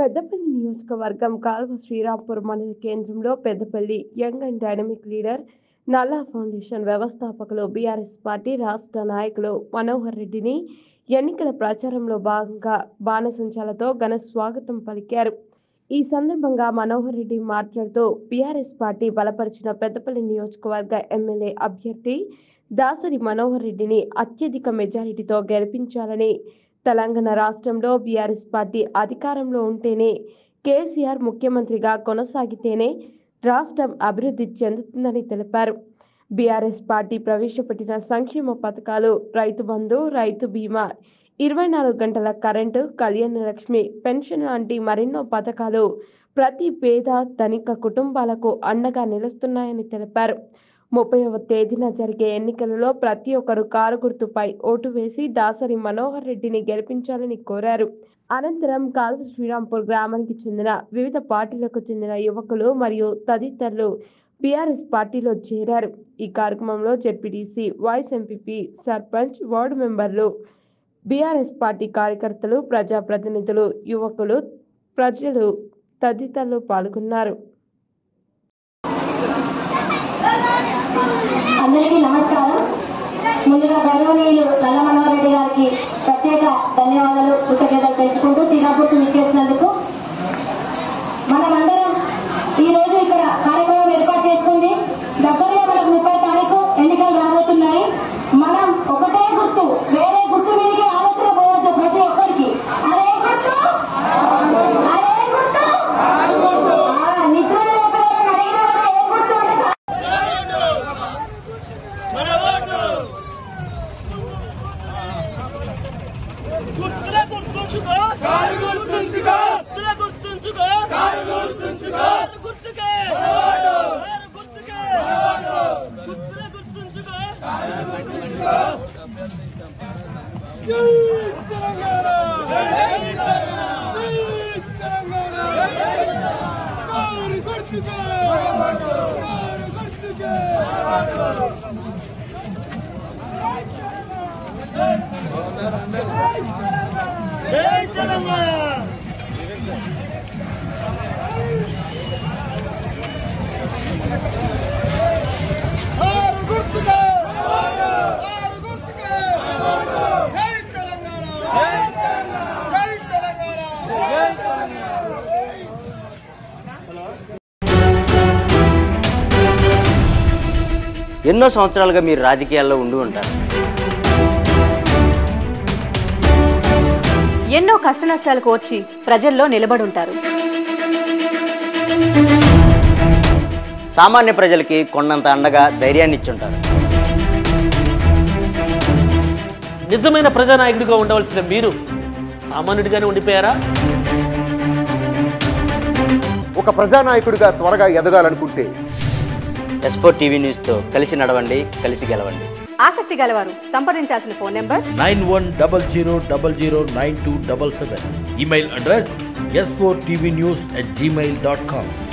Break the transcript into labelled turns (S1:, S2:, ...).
S1: పెద్దపల్లి నియోజకవర్గం కాల్వ శ్రీరాంపూర్ మండల కేంద్రంలో Peddapalli young and dynamic leader Nalla foundation వ్యవస్థాపకులు బీఆర్ఎస్ పార్టీ రాష్ట్ర నాయకులు మనోహర్ రెడ్డిని ఎన్నికల ప్రచారంలో భాగంగా బాణసంచాలతో ఘన స్వాగతం పలికారు ఈ సందర్భంగా మనోహర్ రెడ్డి మాట్లాడుతూ బీఆర్ఎస్ పార్టీ బలపరిచిన పెద్దపల్లి నియోజకవర్గ ఎమ్మెల్యే అభ్యర్థి దాసరి మనోహర్ రెడ్డిని అత్యధిక మెజారిటీతో గెలిపించాలని తెలంగాణ రాష్ట్రంలో బీఆర్ఎస్ పార్టీ అధికారంలో ఉంటేనే కేసీఆర్ ముఖ్యమంత్రిగా కొనసాగితేనే రాష్ట్రం అభివృద్ధి చెందుతుందని తెలిపారు బీఆర్ఎస్ పార్టీ ప్రవేశపెట్టిన సంక్షేమ పథకాలు రైతు బంధు రైతు బీమా ఇరవై నాలుగు గంటల కరెంటు కళ్యాణ లక్ష్మి పెన్షన్ లాంటి మరెన్నో పథకాలు ప్రతి పేద ధనిక కుటుంబాలకు అండగా నిలుస్తున్నాయని తెలిపారు ముప్పైవ తేదీన జరిగే ఎన్నికలలో ప్రతి ఒక్కరు కారు గుర్తుపై ఓటు వేసి దాసరి మనోహర్ రెడ్డిని గెలిపించాలని కోరారు అనంతరం కాల్వ శ్రీరాంపూర్ గ్రామానికి చెందిన వివిధ పార్టీలకు చెందిన యువకులు మరియు తదితరులు బీఆర్ఎస్ పార్టీలో చేరారు ఈ కార్యక్రమంలో ZPTC vice MPP sarpanch ward మెంబర్లు బీఆర్ఎస్ పార్టీ కార్యకర్తలు ప్రజాప్రతినిధులు యువకులు ప్రజలు తదితరులు పాల్గొన్నారు
S2: అందరికీ నమస్కారం ముందుగా గౌరవనీయులు నల్ల మనోహర్ రెడ్డి గారికి ప్రత్యేక ధన్యవాదాలు కృతజ్ఞతలు తెలుసుకుంటూ శ్రీరాపూర్కి విచ్చేసినందుకు మనమందరం ఈ రోజు ఇక్కడ కార్యక్రమం ఏర్పాటు చేసుకుంది దగ్గరలో మనకు ముప్పై తారీఖు ఎన్నికలు రాబోతున్నాయి మనం ఒకటే గుర్తు వేరే గుర్తు మీదకి ఆలోచన పోవద్దు ప్రతి ఒక్కరికి అదే గుర్తు అదే గుర్తు ఆ, నిద్రలో ఒకరు అడిగిన వాళ్ళు ఏ గుర్తు అంటే
S3: మన ఓటు గుర్తుల గుర్తుంచుకో కారు గుర్తుంచుకో గుర్తుల గుర్తుంచుకో కారు గుర్తుంచుకో కారు గుర్తుకే కారు గుర్తుకే గుర్తుల గుర్తుంచుకో కారు గుర్తుంచుకో జై తెలంగాణ జై తెలంగాణ జై తెలంగాణ కారు గుర్తుకే కారు గుర్తుకే జై తెలంగాణ
S4: ఎన్నో సంవత్సరాలుగా మీరు రాజకీయాల్లో ఉండి ఉంటారు
S5: ఎన్నో కష్టనష్టాలు కోర్చి ప్రజల్లో నిలబడుంటారు
S4: సామాన్య ప్రజలకి కొండంత అండగా ధైర్యాన్ని ఇచ్చుంటారు
S6: నిజమైన ప్రజానాయకుడిగా ఉండవలసిన మీరు సామాన్యుడిగానే ఉండిపోయారా
S7: ఒక ప్రజానాయకుడిగా త్వరగా ఎదగాలనుకుంటే
S4: ఎస్ ఫోర్ టీవీ న్యూస్తో కలిసి నడవండి కలిసి గెలవండి
S5: ఆసక్తి గలవారు సంప్రదించాల్సిన phone number
S8: nine one double zero double zero nine two double seven email address S four TV news at Gmail dot com